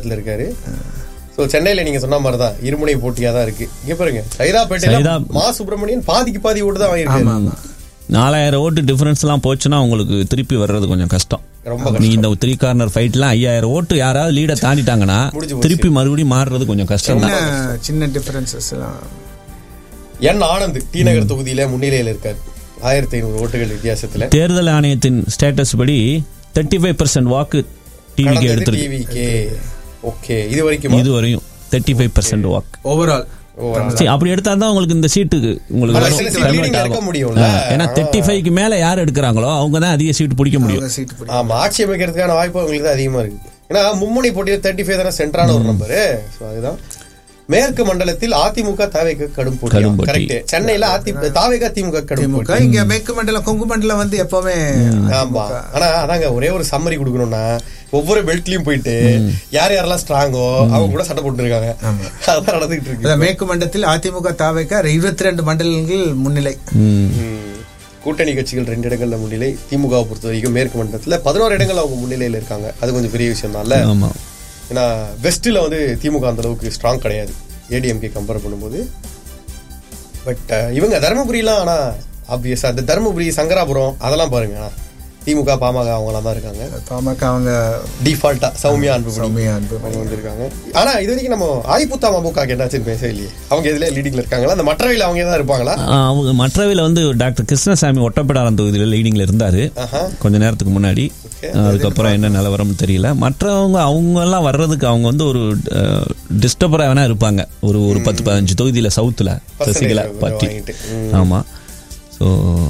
இடத்துல இருக்காரு சோ சென்னையில நீங்க சொன்ன மாதிரி தான் இருமுனை போட்டியா தான் இருக்கு இங்க பாருங்க சைதாப்பேட்டையில சைதா- மா சுப்பிரமணியன் பாதிக்கு பாதி ஓட்டு தான் ஆமா வாங்கியிருக்காரு ஆமா நாலாயிரம் ஓட்டு டிஃபரன்ஸ் எல்லாம் போச்சுன்னா உங்களுக்கு திருப்பி வர்றது கொஞ்சம் கஷ்டம் ரொம்ப நீங்க இந்த த்ரீ கார்னர் ஃபைட்லாம் ஐயாயிரம் ஓட்டு யாராவது லீட தாண்டிட்டாங்கன்னா முடிஞ்சு போச்சு. திருப்பி மறுபடியும் மாறுறது கொஞ்சம் கஷ்டம் சின்ன தான் சின்ன டிஃபரன்சஸ் எல்லாம் என் ஆனந்த் டி நகர் தொகுதியில முன்னிலையில இருக்காரு ஆயிரத்தி ஐநூறு ஓட்டுகள் வித்தியாசத்துல தேர்தல் ஆணையத்தின் ஸ்டேட்டஸ் படி தேர்ட்டி ஃபைவ் பர்சன்ட் வாக்கு டிவிக்கு எடுத்திருக்கு டிவிக்கே ஓகே இது வரைக்கும் இது வரையும் தேர்ட்டி ஃபைவ் பர்சன்ட் வாக்கு ஓவரால் சரி அப்படி எடுத்தா தான் உங்களுக்கு இந்த சீட்டுக்கு உங்களுக்கு ஆனா வரும். சில seat convert leading எடுக்க ஆகும். முடியும்ல. ஆ, ஏன்னா தேர்ட்டி ஃபைவ்க்கு மேல யார் எடுக்கிறாங்களோ அவங்க தான் அதிக சீட்டு பிடிக்க முடியும் சீட்டு பிடி ஆமா ஆட்சி அமைக்கிறதுக்கான வாய்ப்பு உங்களுக்கு தான் அதிகமா இருக்கு ஏன்னா மும்முனை போட்டியில தேர்ட்டி ஃபைவ் தானே சென்டரான ஒரு நம்பரு ஸோ அதுதான் மேற்கு மண்டலத்தில் அதிமுக தாவேக கடும் போட்டி கடும் போட்டி. கரெக்ட் சென்னையில அதிமுக தாவேக திமுக கடும் திமுக போட்டி இங்க மேற்கு மண்டலம் கொங்கு மண்டலம் வந்து எப்பவுமே ஆமா ஆனா அதாங்க ஒரே ஒரு சம்மரி கொடுக்கணும்னா ஒவ்வொரு பெல்ட்லயும் போயிட்டு யார் யாரெல்லாம் ஸ்ட்ராங்கோ அவங்க கூட சண்டை போட்டு இருக்காங்க அதான் நடந்துகிட்டு இருக்கு அதான் மேற்கு மண்டலத்தில் அதிமுக தாவைக்க இருபத்தி ரெண்டு மண்டலங்கள் முன்னிலை ம். ம். கூட்டணி கட்சிகள் ரெண்டு இடங்கள்ல முன்னிலை திமுக பொறுத்த வரைக்கும் மேற்கு மண்டலத்துல பதினோரு இடங்கள் அவங்க முன்னிலையில இருக்காங்க அது கொஞ்சம் பெரிய விஷயம் தான்ல ஆமா ஏன்னா வெஸ்ட்ல வந்து திமுக அந்த அளவுக்கு ஸ்ட்ராங் கிடையாது ஏடிஎம்கே கம்பேர் பண்ணும்போது பட் இவங்க தருமபுரிலாம் ஆனா ஆப்வியஸா அந்த தருமபுரி சங்கராபுரம் அதெல்லாம் பாருங்க ஆனா, திமுக பாமக அவங்களாம் தான் இருக்காங்க பாமக அவங்க டிஃபால்ட்டா சௌமியா அன்புமணி சௌமியா அன்பு அவங்க வந்திருக்காங்க ஆனா இது வரைக்கும் நம்ம ஆதிப்புத்தா மபுக்காக்கு என்னாச்சுன்னு பேசவே இல்லையே அவங்க இதுல லீடிங்ல இருக்காங்களா அந்த மற்றவையில் அவங்க தான் இருப்பாங்களா ஆ, அவங்க மற்றவையில் வந்து டாக்டர் கிருஷ்ணசாமி ஒட்டப்பிடாரம் தொகுதியில் லீடிங்ல இருந்தாரு ஆஹா. கொஞ்ச நேரத்துக்கு முன்னாடி அதுக்கப்புறம் என்ன நிலவரம் தெரியல மற்றவங்க அவங்க எல்லாம் வர்றதுக்கு அவங்க வந்து ஒரு டிஸ்டர்பரா வேணா இருப்பாங்க ஒரு ஒரு பத்து பதினஞ்சு தொகுதியில சவுத்துல சசிகலா கொஞ்சம் பார்ட்டி வாங்கிட்டு. ஆமா ஸோ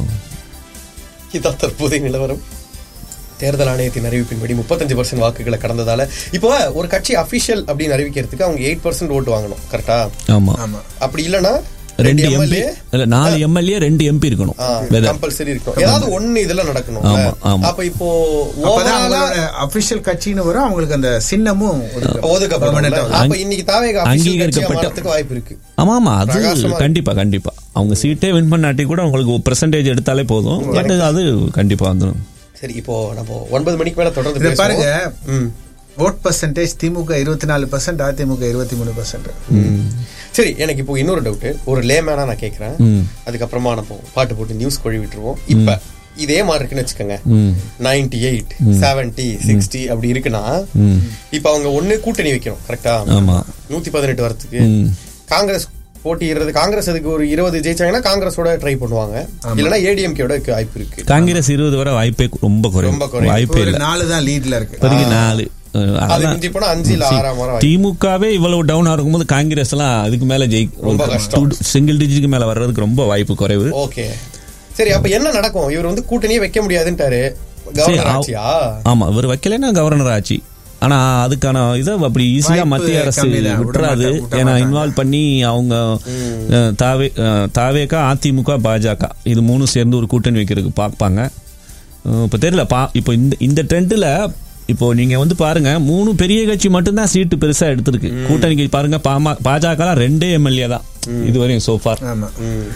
இதான் தற்போதைய நிலவரம் தேர்தல் ஆணையத்தின் அறிவிப்பின்படி முப்பத்தஞ்சு பர்சன்ட் வாக்குகளை கடந்ததால இப்போ ஒரு கட்சி அபிஷியல் அப்படின்னு அறிவிக்கிறதுக்கு அவங்க எயிட் பர்சன்ட் ஓட்டு வாங்கணும் கரெக்டா ஆமா ஆமா அப்படி இல்லனா ரெண்டு எம்பி எம்எல்ஏ இல்ல நாலு எம்எல்ஏ ரெண்டு எம்பி இருக்கணும் Whether- கம்பல்சரி இருக்கும் ஏதாவது ஒண்ணு இதுல நடக்கணும் ஆமா, ஆமா. அப்ப இப்போ அப்பதான் overall-ஆ அவங்களோட அபிஷியல் கட்சின்னு வரும் அவங்களுக்கு அந்த சின்னமும் ஒதுக்கப்படும். ஒதுக்கப்படும் அப்ப இன்னைக்கு தாவேக அபிஷியல் கட்சியா அங்கீகரிக்கப்பட்ட- மாறதுக்கு வாய்ப்பு இருக்கு ஆமா ஆமா அது பிரகாசமா கண்டிப்பா கண்டிப்பா அவங்க சீட்டே வின் பண்ணாட்டி கூட உங்களுக்கு பெர்சன்டேஜ் எடுத்தாலே போதும் பட் அது கண்டிப்பா வந்துடும் சரி இப்போ நம்ம ஒன்பது மணிக்கு மேல தொடர்ந்து இதை பேசுவோம். பாருங்க ம். ஓட் பர்சன்டேஜ் திமுக இருபத்தி நாலு பர்சன்ட் அதிமுக இருபத்தி மூணு பர்சன்ட் சரி எனக்கு இப்போ இன்னொரு டவுட் ஒரு லேமேனா நான் கேக்குறேன் ம். அதுக்கப்புறமா நம்ம பாட்டு போட்டு நியூஸ் கழுவி விட்டுருவோம் இப்ப இதே மாதிரி இருக்குன்னு வச்சுக்கோங்க ம். நைன்டி எயிட் செவன்டி சிக்ஸ்டி அப்படி இருக்குன்னா ம். இப்ப அவங்க ஒண்ணு கூட்டணி வைக்கணும் கரெக்டா ஆமா. நூத்தி பதினெட்டு வரத்துக்கு ம். காங்கிரஸ் போட்டியிடுறது காங்கிரஸ் அதுக்கு ஒரு இருபது ஜெயிச்சாங்கன்னா காங்கிரஸோட ட்ரை பண்ணுவாங்க இல்லைன்னா ஏடிஎம்கேட வாய்ப்பு இருக்கு காங்கிரஸ் இருபது வரை வாய்ப்பே ரொம்ப குறைவு ரொம்ப குறைவு. வாய்ப்பே ஒரு இல்லை நாலு தான் லீட்ல இருக்கு இப்போதைக்கு நாலு அஹ், அது அதான் மிஞ்சி போனா அஞ்சு இல்ல ஆறாம் வர வாய்ப்பு. திமுகவே இவ்வளவு டவுன் இருக்கும்போது காங்கிரஸ் எல்லாம் அதுக்கு மேல ரொம்ப கஷ்டம். ஜெயி சிங்கிள் டிஜிட்டுக்கு மேல வர்றதுக்கு ரொம்ப வாய்ப்பு குறைவு ஓகே சரி அப்ப என்ன நடக்கும் இவர் வந்து கூட்டணியே வைக்க முடியாதுன்ட்டாரு கவர்னர் அவ- ஆட்சியா ஆமா இவர் வைக்கலைன்னா கவர்னர் ஆச்சு ஆனா அதுக்கான இதை அப்படி ஈஸியா வாய்ப்பு மத்திய அரசு கம்மிதான். விட விட்டுறாது மாட்டாங்க, விட ஏன்னா மாட்டாங்க. இன்வால்வ் பண்ணி அவங்க அஹ், தாவே அஹ், தாவேகா அதிமுக பாஜக இது மூணும் சேர்ந்து ஒரு கூட்டணி வைக்கிறதுக்கு பார்ப்பாங்க அஹ், இப்ப தெரியல பா இப்போ இந்த இந்த ட்ரெண்டில் இப்போ நீங்க வந்து பாருங்க மூணு பெரிய கட்சி மட்டும்தான் சீட்டு பெருசா எடுத்திருக்கு கூட்டணிக்கு பாருங்க பாமா பாஜக ரெண்டே எம்எல்ஏ தான் இதுவரையும் சோஃபார் ஆமா ம்.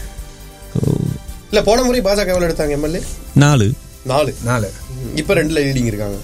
இல்ல போன முறை பாஜக எவ்வளவு எடுத்தாங்க எம்எல்ஏ நாலு நாலு நாலு ம், இப்ப ரெண்டுல லீடிங் இருக்காங்க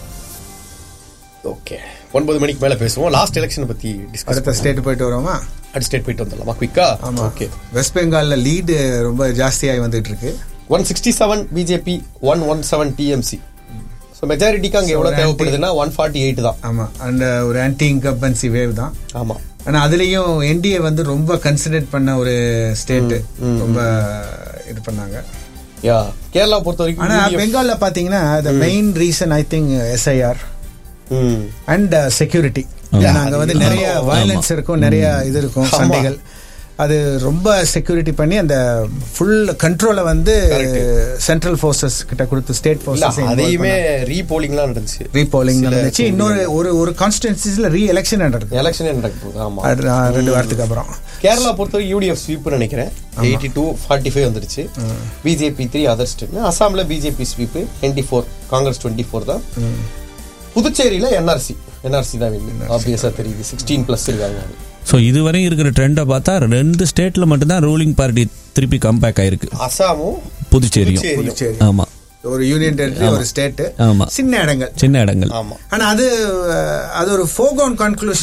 ஓகே ஒன்பது மணிக்கு மேல பேசுவோம் லாஸ்ட் எலெக்ஷன் பத்தி டிஸ்கஸ் அடுத்த ஸ்டேட் போயிட்டு வரோமா அடுத்த ஸ்டேட் போயிட்டு வந்துடலாமா குவிக்கா ஆமா ஓகே வெஸ்ட் பெங்கால்ல லீடு ரொம்ப ஜாஸ்தியாகி வந்துட்டு இருக்கு one sixty seven BJP one one seven TMC so மெஜாரிட்டிக்கு அங்க எவ்வளவு தேவைப்படுதுன்னா ஒன் ஃபார்ட்டி எயிட் தான் ஆமா அந்த ஒரு ஆன்டி இன்கம்பன்சி வேவ் தான் ஆமா ஆனா அதுலயும் என்டிஏ வந்து ரொம்ப கன்சிடர் பண்ண ஒரு ஸ்டேட் ரொம்ப இது பண்ணாங்க யா கேரளா பொறுத்த வரைக்கும் ஆனா UDF பெங்கால்ல பாத்தீங்கன்னா the main reason I think SIR hmm. And security அங்க வந்து நிறைய வயலன்ஸ் இருக்கும் நிறைய இது இருக்கும் ஆமா. சண்டைகள் அது ரொம்ப செக்யூரிட்டி பண்ணி அந்த ஃபுல் கண்ட்ரோலை வந்து சென்ட்ரல் ஃபோர்ஸஸ் கிட்ட கொடுத்து ஸ்டேட் இல்ல ஃபோர்ஸஸ் அதையுமே ரீபோலிங்லாம் நடந்துச்சு ரீபோலிங் நடந்துச்சு இன்னொரு ஒரு ஒரு கான்ஸ்டிடன்சிஸ்ல ரீ எலெக்ஷன் நடக்குது எலெக்ஷனே நடக்க போகுது ஆமா அது, ஆ, ரெண்டு வாரத்துக்கு அப்புறம் கேரளா பொறுத்தவரை யூடிஎஃப் ஸ்வீப் நினைக்கிறேன் எயிட்டி டூ ஃபார்ட்டி ஃபைவ் வந்துருச்சு பிஜேபி த்ரீ அதர் ஸ்டேட் அசாம்ல BJP sweep twenty four Congress twenty four தான் புதுச்சேரியில என்ஆர்சி என்ஆர்சி தான் ஆப்வியஸா தெரியுது சிக்ஸ்டீன் பிளஸ் இருக்காங்க ஸோ இதுவரையும் இருக்கிற ட்ரெண்டை பார்த்தா ரெண்டு ஸ்டேட்ல மட்டும்தான் ரூலிங் பார்ட்டி திருப்பி கம்பேக் ஆயிருக்கு அசாமும் புதுச்சேரியும் புதுச்சேரியும் புதுச்சேரி ஆமா ஒரு யூனியன் டெரிட்டரி ஒரு ஸ்டேட் ஆமா சின்ன இடங்கள் சின்ன இடங்கள் ஆமா ஆனா அது அஹ், அது ஒரு ஃபோகோன் கன்க்ளூஷன்